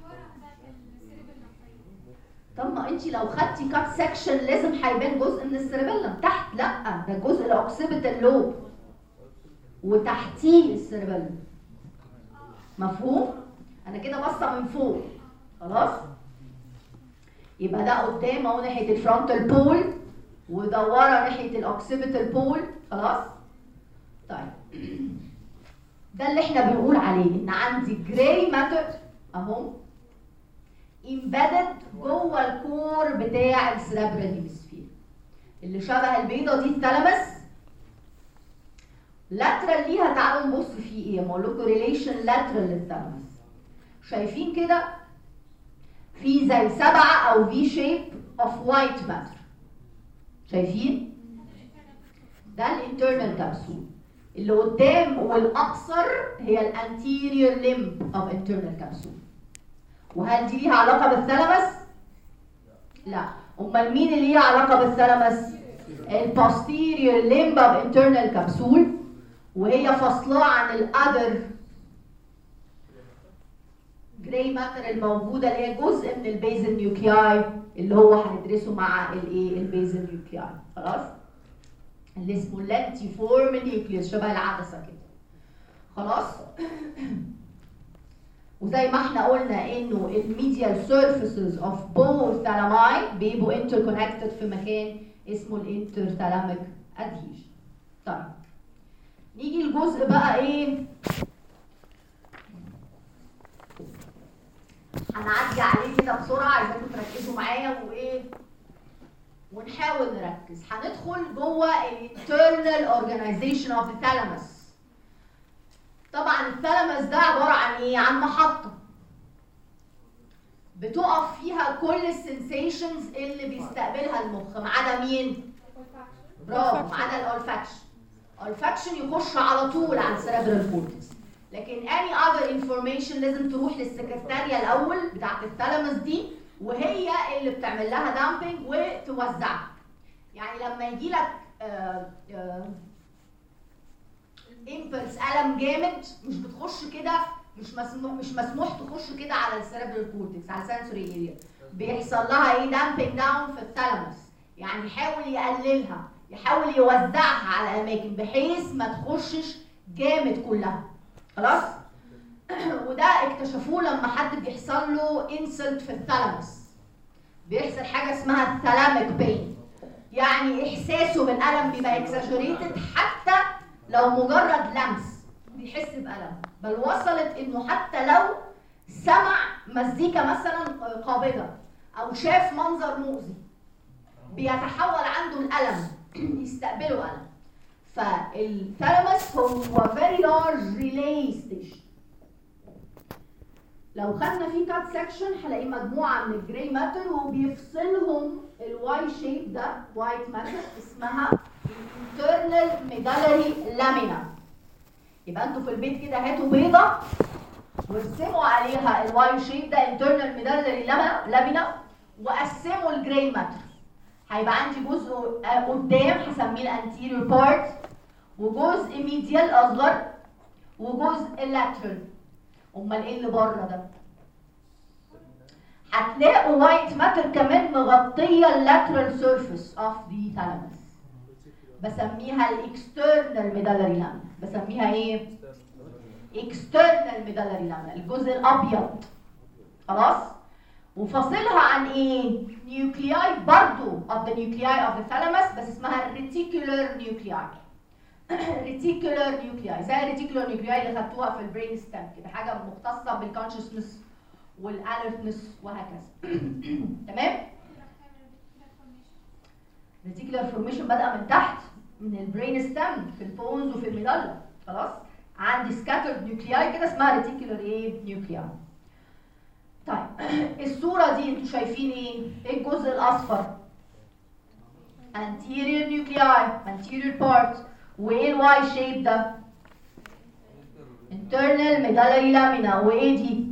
طب ما انت لو خدتي كات سكشن لازم هيبان جزء من السيربيلم تحت لا ده جزء الاوكسيبيتال لوب وتحتيه السيربيلم مفهوم انا كده باصه من فوق خلاص يبقى ده قدام اهو ناحيه الفرونتال بول وده ورا ناحيه الاوكسيبيتال بول خلاص طيب ده اللي احنا بنقول عليه ان عندي جراي ماتر اهو امبيدد جوه الكور بتاع السيربرال هيمسفير اللي شبه البيضه دي الثلمس لاترال ليها تعالوا نبص فيه ايه ما لكم ريليشن لاترال للثلمس شايفين كده في زي سبعه او في شيب اوف وايت ماتر شايفين ده الانترنال كابسول اللي قدام والاقصر هي الانتيريور ليمب اوف انترنال كابسول وهل دي ليها علاقه بالثلمس لا امال مين اللي ليها علاقه بالثلمس البوستيريور ليمب اوف انترنال كابسول وهي فاصلاه عن الاذر جراي ماتر الموجوده اللي هي جزء من البيزل نيوكلياي اللي هو هندرسه مع الايه البيزل نيوكلياي خلاص اللي اسمه لانتي فورم نيوكليوس شبه العدسه كده خلاص وزي ما احنا قلنا انه الميديال سيرفيسز اوف بوث ثالاماي بيبقوا انتركونكتد في مكان اسمه الانتر ثالاميك ادهيجن طيب نيجي الجزء بقى ايه هنعدي عليه كده بسرعه عايزاكم تركزوا معايا وايه ونحاول نركز هندخل جوه الانترنال اورجانيزيشن اوف ذا thalamus طبعا الثالاموس ده عباره عن ايه عن محطه بتقف فيها كل السنسيشنز اللي بيستقبلها المخ ما عدا مين برافو ما عدا الاولفاكشن الاولفاكشن يخش على طول على السيربرال كورتكس لكن any other information لازم تروح للسكرتارية الأول بتاعت الثالاموس دي وهي اللي بتعمل لها دامبنج وتوزعها يعني لما يجي لك امبلس ألم جامد مش بتخش كده مش مسموح مش مسموح تخش كده على السيربرال كورتكس على السنسوري اريا بيحصل لها ايه دامبنج داون في الثالاموس يعني يحاول يقللها يحاول يوزعها على اماكن بحيث ما تخشش جامد كلها خلاص وده اكتشفوه لما حد بيحصل له انسلت في الثالاموس بيحصل حاجه اسمها الثالاميك بين يعني احساسه بالالم بيبقى اكزاجريتد حتى لو مجرد لمس بيحس بالم بل وصلت انه حتى لو سمع مزيكا مثلا قابضه او شاف منظر مؤذي بيتحول عنده الالم يستقبله الم فالثالاموس هو very large relay station لو خدنا فيه كات سكشن هلاقي مجموعه من الجراي ماتر وبيفصلهم الواي شيب ده وايت ماتر اسمها internal medullary lamina يبقى انتوا في البيت كده هاتوا بيضه وارسموا عليها الواي شيب ده internal medullary lamina وقسموا الجراي ماتر هيبقى عندي جزء قدام هسميه الانتيريور بارت وجزء ميديال اصغر وجزء لاترال امال ايه اللي بره ده هتلاقوا وايت ماتر كمان مغطيه اللاترال سيرفيس اوف ذا ثالاموس بسميها الاكسترنال ميدالري لامنا بسميها ايه اكسترنال ميدالري لامنا الجزء الابيض خلاص وفاصلها عن ايه نيوكلياي برضو of the nuclei of the thalamus بس اسمها reticular nuclei reticular nuclei زي الريتيكولار نيوكلياي اللي خدتوها في البرين ستام كده حاجه مختصه بالكونشسنس والالرتنس وهكذا تمام ريتيكولار فورميشن بادئه من تحت من البرين ستام في البونز وفي الميدالا خلاص عندي سكاترد نيوكلياي كده اسمها ريتيكولار ايه نيوكلياي طيب الصوره دي انتوا شايفين ايه ايه الجزء الاصفر anterior nuclei anterior part وايه الواي شيب ده internal medullary lamina وايه دي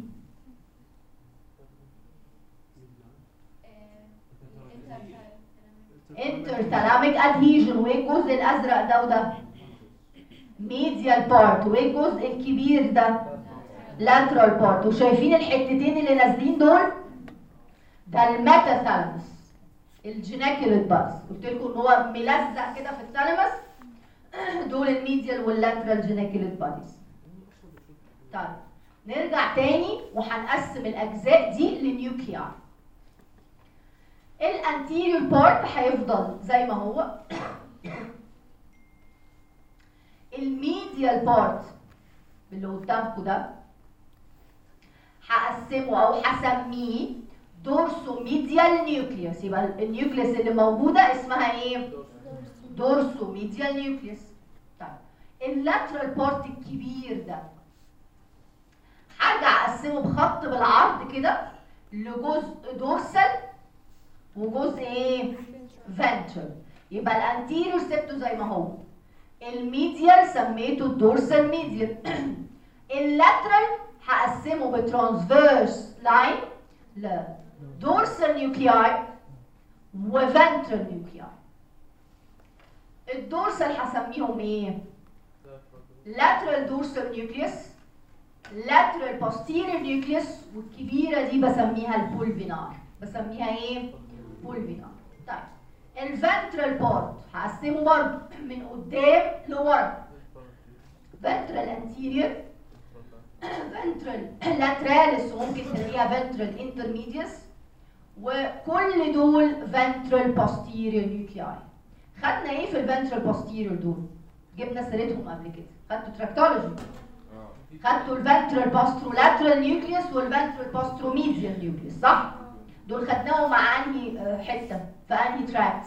interthalamic adhesion وايه الجزء الازرق ده وده medial part وايه الجزء الكبير ده lateral part وشايفين الحتتين اللي نازلين دول ده الميتاثالاموس الجيناكيوليت بارس قلت لكم ان هو ملزق كده في الثالاموس دول الميديال واللاترال جيناكيوليت باديز طيب نرجع تاني وهنقسم الاجزاء دي لنيوكليار الانتيريور بارت هيفضل زي ما هو الميديال بارت اللي قدامكم ده هقسمه او هسميه دورسو ميديال نيوكليوس يبقى النيوكليوس اللي موجوده اسمها ايه دورسو ميديال نيوكليوس طيب اللاترال بارت الكبير ده هرجع اقسمه بخط بالعرض كده لجزء دورسال وجزء ايه فنترال يبقى الانتيريور سبته زي ما هو الميديال سميته الدورسال ميديال اللاترال هقسمه بترانسفيرس لاين لدورسال نيوكلياي وفنترال نيوكلياي الدورسال هسميهم ايه lateral dorsal nucleus lateral posterior nucleus والكبيره دي بسميها البولفينار بسميها ايه بولفينار طيب الفنترال بارت هقسمه برضه من قدام لورا ventral anterior ventral lateralis وممكن تلاقيها ventral intermedius وكل دول ventral posterior nuclei خدنا ايه في الفنترال posterior دول جبنا سيرتهم قبل كده خدتوا تراكتولوجي خدتوا الفنترال باسترولاترال نيوكليوس والفنترال باستروميديال نيوكليوس صح دول خدناهم مع انهي آه، حته في انهي تراكس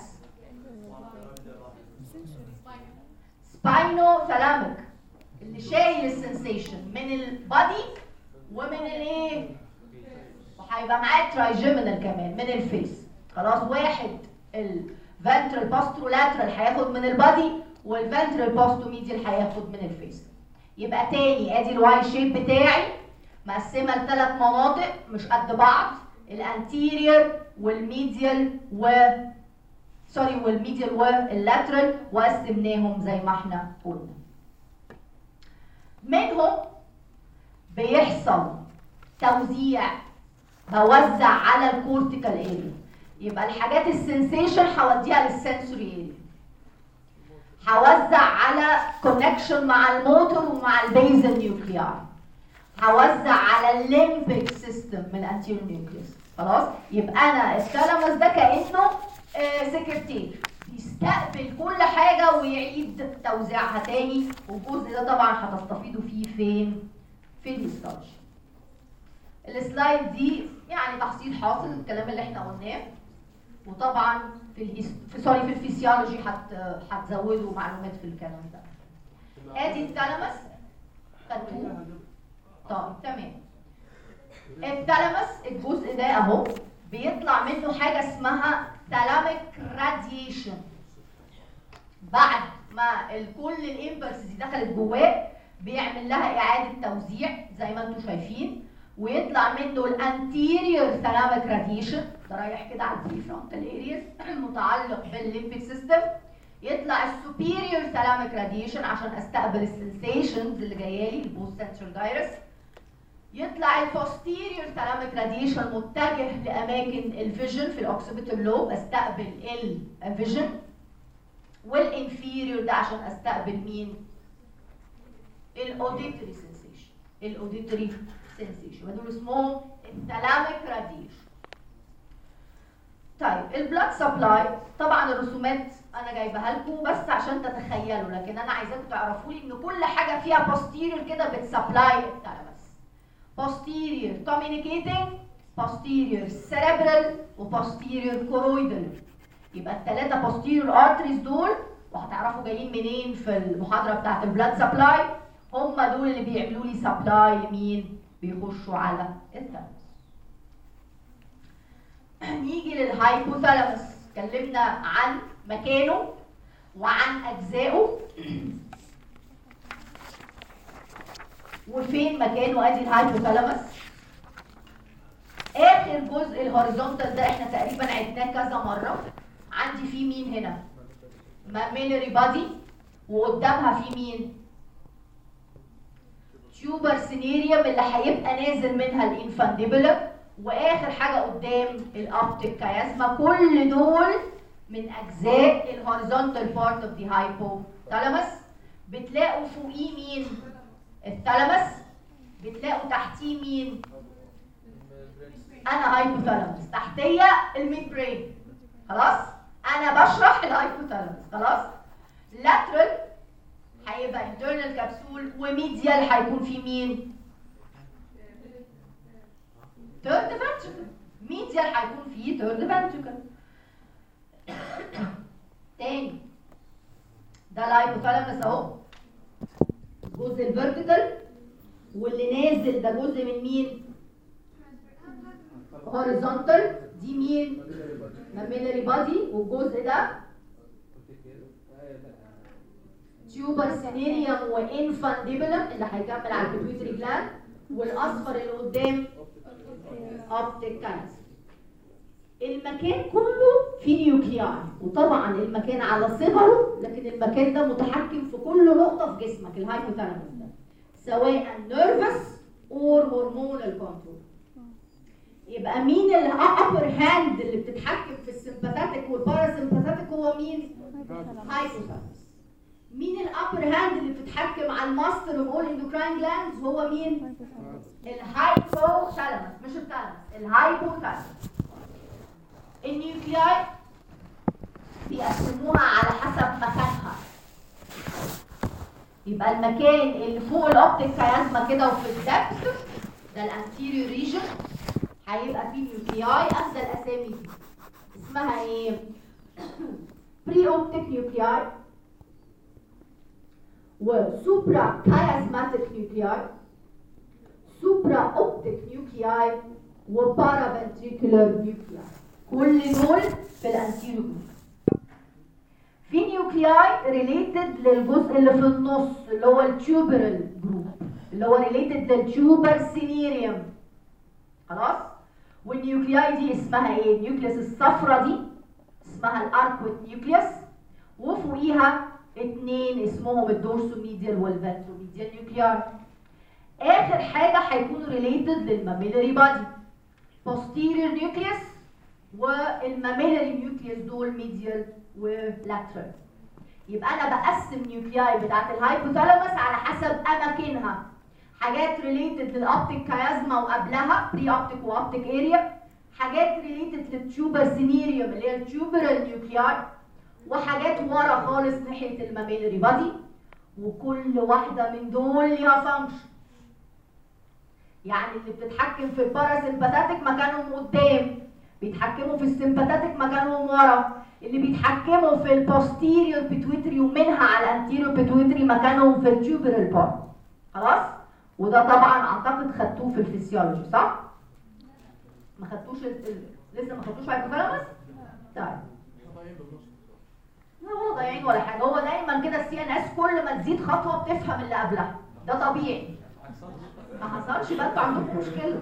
سباينو ثالاميك اللي شايل السنسيشن من البادي ومن الايه وهيبقى معاه ترايجيمينال كمان من الفيس خلاص واحد الفنترال باسترولاترال هياخد من البادي والفنترال باستوميديال هياخد من الفيس يبقى تاني ادي الواي شيب بتاعي مقسمه لثلاث مناطق مش قد بعض الانتيريور والميديال و سوري والميديال واللاترال وقسمناهم زي ما احنا قلنا منهم بيحصل توزيع بوزع على الكورتيكال اريا يبقى الحاجات السنسيشن هوديها للسنسوري اريا هوزع على كونكشن مع الموتور ومع البيزل نيوكليار هوزع على الليمبيك سيستم من الانتيريور نيوكليوس خلاص يبقى انا الثالاموس ده كانه آه سكرتير بيستقبل كل حاجه ويعيد توزيعها تاني والجزء ده طبعا هتستفيدوا فيه فين في الهيستولوجي السلايد دي يعني تحصيل حاصل الكلام اللي احنا قلناه وطبعا في الهيس... في سوري في الفسيولوجي هت... هتزودوا معلومات في الكلام ده ادي الثالاموس خدتوه طيب تمام الثالاموس الجزء ده اهو بيطلع منه حاجه اسمها ثالاميك راديشن بعد ما ال- كل الامبلسز دي دخلت جواه بيعمل لها اعاده توزيع زي ما انتم شايفين ويطلع منه الانتيريور ثالاميك راديشن ده رايح كده على البريفرونتال ارياز متعلق بالليمبيك سيستم يطلع السوبيريور ثالاميك راديشن عشان استقبل السنسيشنز اللي جايه لي البوست سنترال جايرس يطلع البوستيريور ثالاميك راديشن متجه لاماكن الفيجن في الاوكسيبيتال لوب استقبل الفيجن والانفيريور ده عشان استقبل مين الاوديتوري سنسيشن الاوديتوري سنسيشن دول اسمهم الثالاميك راديشن طيب البلاد سبلاي طبعا الرسومات انا جايبها لكم بس عشان تتخيلوا لكن انا عايزاكم تعرفوا لي ان كل حاجه فيها بوستيريور كده بتسبلاي الثالاموس posterior communicating posterior cerebral و posterior choroidal يبقى الثلاثه posterior arteries دول وهتعرفوا جايين منين في المحاضره بتاعت البلاد سبلاي هم دول اللي بيعملوا لي سبلاي لمين بيخشوا على الثالاموس نيجي للهايبوثالاموس اتكلمنا عن مكانه وعن اجزائه وفين مكانه ادي الهايبوثالاموس اخر جزء الهوريزونتال ده احنا تقريبا عدناه كذا مره عندي فيه مين هنا ماميلري بادي وقدامها في مين تيوبر سينيريوم اللي هيبقى نازل منها الانفانديبولر واخر حاجه قدام الابتيك كيازما كل دول من اجزاء الهوريزونتال بارت اوف ذا هايبوثالاموس بتلاقوا فوقيه مين الثالاموس بتلاقوا تحتيه مين انا هايبوثالاموس تحتيه الميد برين خلاص انا بشرح الهايبوثالاموس خلاص لاترال هيبقى internal كبسول وميديال هيكون في مين third ventricle ميديال هيكون فيه third ventricle تاني ده الهايبوثالاموس اهو الجزء الفيرتيكال واللي نازل ده جزء من مين هوريزونتال دي مين ماميلري بادي والجزء ده تيوبر سينيريوم وانفانديبولم اللي هيكمل على البيتويتري جلاند والاصفر اللي قدام اوبتيك كانس المكان كله فيه نيوكليار وطبعا المكان على صغره لكن المكان ده متحكم في كل نقطه في جسمك الهايبوثالاموس ده سواء نيرفس اور هرمونال كنترول يبقى مين الابر هاند اللي بتتحكم في السمباثيك والباراسمباثيك هو مين هايبوثالاموس مين الابر هاند اللي بتتحكم على الماستر اوف اول اندوكراين جلاندز هو مين الهايبوثالاموس مش الثالاموس الهايبوثالاموس النيوكلياي بيقسموها على حسب مكانها يبقى المكان اللي فوق الاوبتيك كيازما كده وفي الدبث ده الانتيريور ريجن هيبقى فيه نيوكلياي اخد الاسامي دي اسمها ايه بري اوبتيك نيوكلياي وسوبرا كيازماتيك نيوكلياي سوبرا اوبتيك نيوكلياي وبارافنتريكولار نيوكلياي كل دول في الانتيريور جروب في نيوكلياي ريليتد للجزء اللي في النص اللي هو التيوبرال جروب اللي هو ريليتد للتيوبر سينيريوم خلاص والنيوكلياي دي اسمها ايه النيوكليس الصفرة دي اسمها الاركويت نيوكليس وفوقيها اتنين اسمهم الدورسوميديال والفنتروميديال نيوكلياي اخر حاجه هيكونوا ريليتد للماميلري بادي posterior nucleus والماميلري نيوكليوس دول ميديال ولاترال يبقى انا بقسم نيوكلياي بتاعت الهايبوثالاموس على حسب اماكنها حاجات ريليتد للاوبتيك كيازما وقبلها بري اوبتيك واوبتيك اريا حاجات ريليتد للتيوبر سينيريوم اللي هي التيوبرال نيوكلياي وحاجات ورا خالص ناحيه الماميلري بادي وكل واحده من دول ليها فانكشن يعني اللي بتتحكم في الباراسمباتيك مكانهم قدام بيتحكموا في السمباتيك مكانهم ورا اللي بيتحكموا في البوستيريور بيتويتري ومنها على الانتيريور بيتويتري مكانهم في التيوبرال بارت خلاص وده طبعا اعتقد خدتوه في الفسيولوجي صح ما خدتوش ال... ال- لسه ما خدتوش هايبوثالاموس طيب لا هو ضايعين ولا حاجه هو دايما كده السي ان اس كل ما تزيد خطوه بتفهم اللي قبلها ده طبيعي ما حصلش يبقى انتوا عندكم مشكله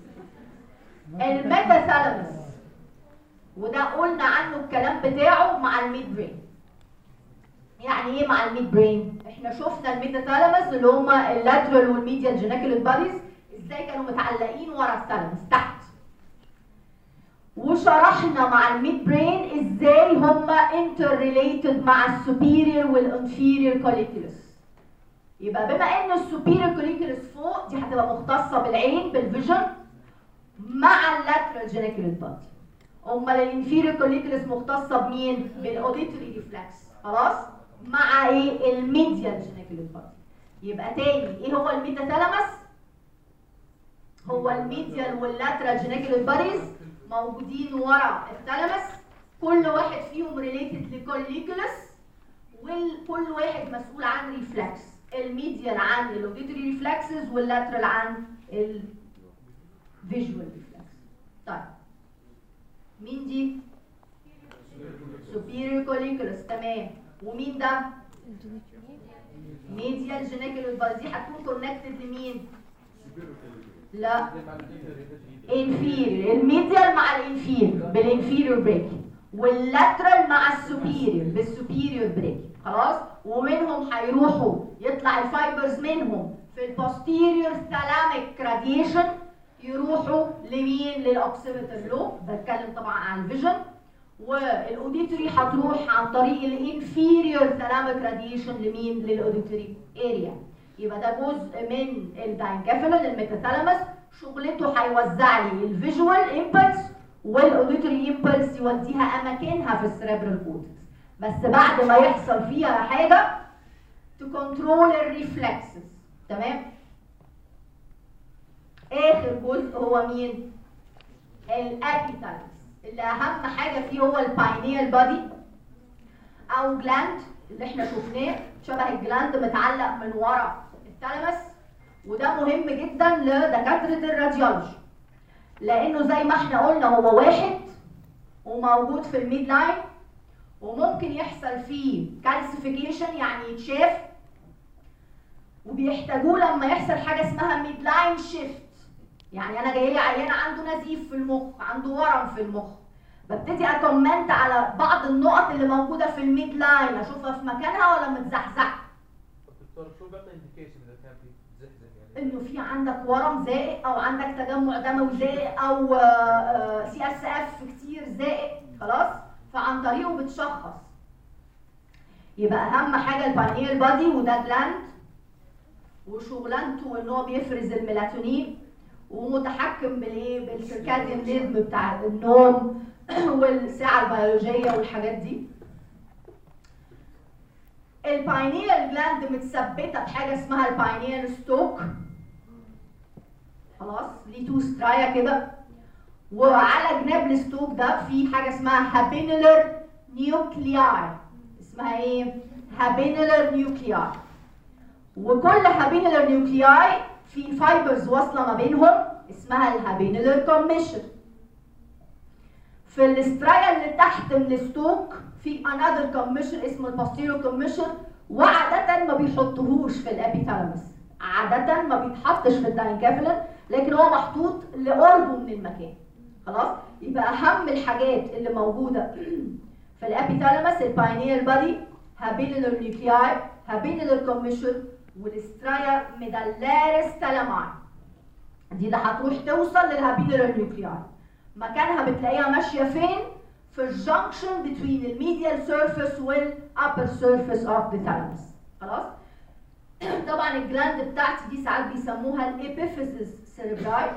الميتا ثالاموس وده قلنا عنه الكلام بتاعه مع الميد برين يعني ايه مع الميد برين احنا شفنا الميتا ثالاموس اللي هما اللاترال والميديال جينيكال باديز ازاي كانوا متعلقين ورا الثالاموس تحت وشرحنا مع الميد برين ازاي هما انتر ريليتد مع السوبيريور والانفيريور كوليكولس يبقى بما ان السوبيريور كوليكولس فوق دي هتبقى مختصه بالعين بالفيجن مع اللاترال جينيكال بادي امال الانفيريور كوليكولس مختصه بمين بالاوديتوري ريفلكس خلاص مع ايه الميديال جينيكال بادي يبقى تاني ايه هو الميتا ثالاموس هو الميديال واللاترال جينيكال باديز موجودين ورا الثالاموس كل واحد فيهم ريليتد لكوليكولس وكل واحد مسؤول عن ريفلكس الميديال عن الاوديتوري ريفلكسز واللاترال عن الفيجوال ريفلكس طيب مين دي superior colliculus تمام ومين ده medial geniculus بس دي هتكون connected لمين لا inferior الميديال مع الانفيريور بالانفيريور بريك واللاترال مع السوبيريور بالسوبيريور بريك خلاص ومنهم هيروحوا يطلع الفايبرز منهم في البوستيريور ثالاميك راديشن يروحوا لمين للاوكسيمتر لوب بتكلم طبعا عن الفيجن والاوديتوري هتروح عن طريق الانفيريور ثالاميك راديشن لمين للاوديتوري اريا يبقى ده جزء من الداينكافيلون الميتاثالاموس شغلته هيوزع لي الفيجوال امبلس والاوديتوري امبلس يوديها اماكنها في السريبرال كورتكس بس بعد ما يحصل فيها حاجه تكنترول الريفلكسز تمام اخر جزء هو مين الابيتالس اللي اهم حاجه فيه هو الباينيال بادي او جلاند اللي احنا شفناه شبه الجلاند متعلق من ورا الثالاموس وده مهم جدا لدكاتره الراديولوجي لانه زي ما احنا قلنا هو واحد وموجود في الميد لاين وممكن يحصل فيه كالسيفيكيشن يعني يتشاف وبيحتاجوه لما يحصل حاجه اسمها ميد لاين شيفت يعني انا جاي لي عيان عنده نزيف في المخ عنده ورم في المخ ببتدي اكومنت على بعض النقط اللي موجوده في الميد لاين اشوفها في مكانها ولا متزحزحه طب دكتور شو بيعطي انديكيشن اذا كان في زحزح يعني؟ انه في عندك ورم زائق او عندك تجمع دموي زائق او سي اس اف كتير زائق خلاص فعن طريقه بتشخص يبقى اهم حاجه البانيال بادي وده جلاند وشغلانته ان هو بيفرز الميلاتونين ومتحكم بالايه بالسيركاديان ريزم بتاع النوم والساعه البيولوجيه والحاجات دي الباينيال جلاند متثبته بحاجه اسمها الباينيال ستوك خلاص ليه تو سترايا كده وعلى جناب الستوك ده في حاجه اسمها هابينولر نيوكلياي اسمها ايه هابينولر نيوكلياي وكل هابينولر نيوكلياي في فايبرز واصله ما بينهم اسمها الهابينولر كوميشن في الاسترايا اللي تحت من الستوك في انذر كوميشن اسمه الباستيرو كوميشن وعادة ما بيحطوهوش في الابيثالاموس عادة ما بيتحطش في الداينكافيلن لكن هو محطوط لقربه من المكان خلاص يبقى اهم الحاجات اللي موجوده في الابيثالاموس الباينيال بادي هابيلولر نيوكلياي هابيلولر كوميشن والاسترايا ميدالاريس تالاماي دي اللي هتروح توصل للهابيلولر نيوكلياي مكانها بتلاقيها ماشيه فين في الجنكشن بين الميديال سيرفيس والابر سيرفيس اوف ذا ثالاموس خلاص طبعا الجلاند بتاعتي دي ساعات بيسموها الابيفيزيس سيربراي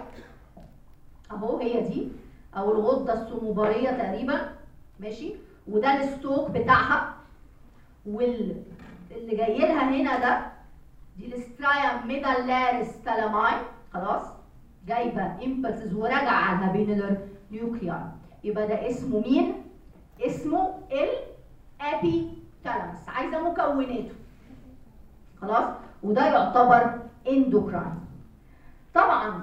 اهو هي دي او الغده الصنوبريه تقريبا ماشي وده الستوك بتاعها واللي جاي لها هنا ده دي الاسترايا ميدالاريس تالاماي خلاص جايبه امبلسز وراجعه على الهابينولر نيوكليار يبقى ده اسمه مين؟ اسمه الابي تالامس عايزه مكوناته خلاص وده يعتبر اندوكراين طبعا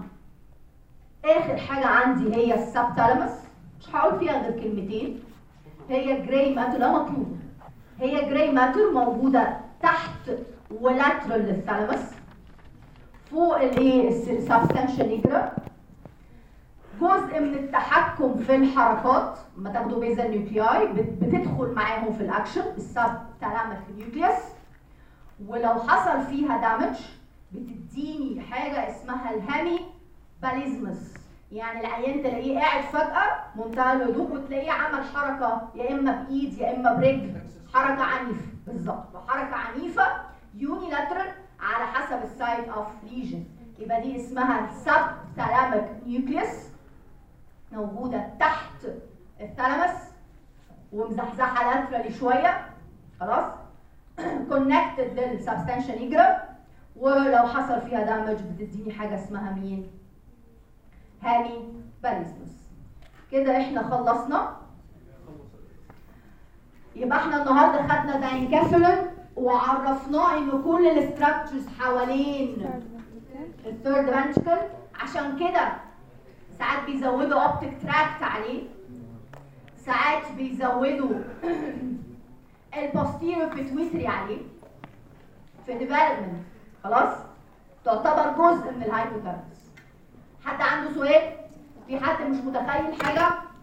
اخر حاجه عندي هي السبتالامس مش هقول فيها غير كلمتين هي جراي ماتر لا مطلوبه هي جراي ماتر موجوده تحت ولاترال للثالامس فوق الايه السبستانشا نيجرا جزء من التحكم في الحركات لما تاخدوا بيزا نيوكلياي بتدخل معاهم في الاكشن السب تالاميك نيوكليوس ولو حصل فيها دامج بتديني حاجه اسمها الهامي باليزمس يعني العيان تلاقيه قاعد فجاه منتهى الهدوء وتلاقيه عمل حركه يا اما بايد يا اما برجل حركه عنيفه بالظبط وحركه عنيفه يونيلاترال على حسب السايت اوف ليجن يبقى دي اسمها سب ثالاميك نيوكليوس موجوده تحت الثالاموس ومزحزحه لاترالي شويه خلاص كونكتد للسبستانشا نيجرا ولو حصل فيها دامج بتديني حاجه اسمها مين هامي باليزمس كده احنا خلصنا يبقى احنا النهارده خدنا داينكافيلون وعرفناه ان كل الاستراكشرز حوالين الثيرد فانتركل عشان كده ساعات بيزودوا اوبتيك تراكت عليه ساعات بيزودوا البوستيريور بيتويتري عليه في ديفلوبمنت خلاص تعتبر جزء من الهايبوثالاموس حد عنده سؤال في حد مش متخيل حاجه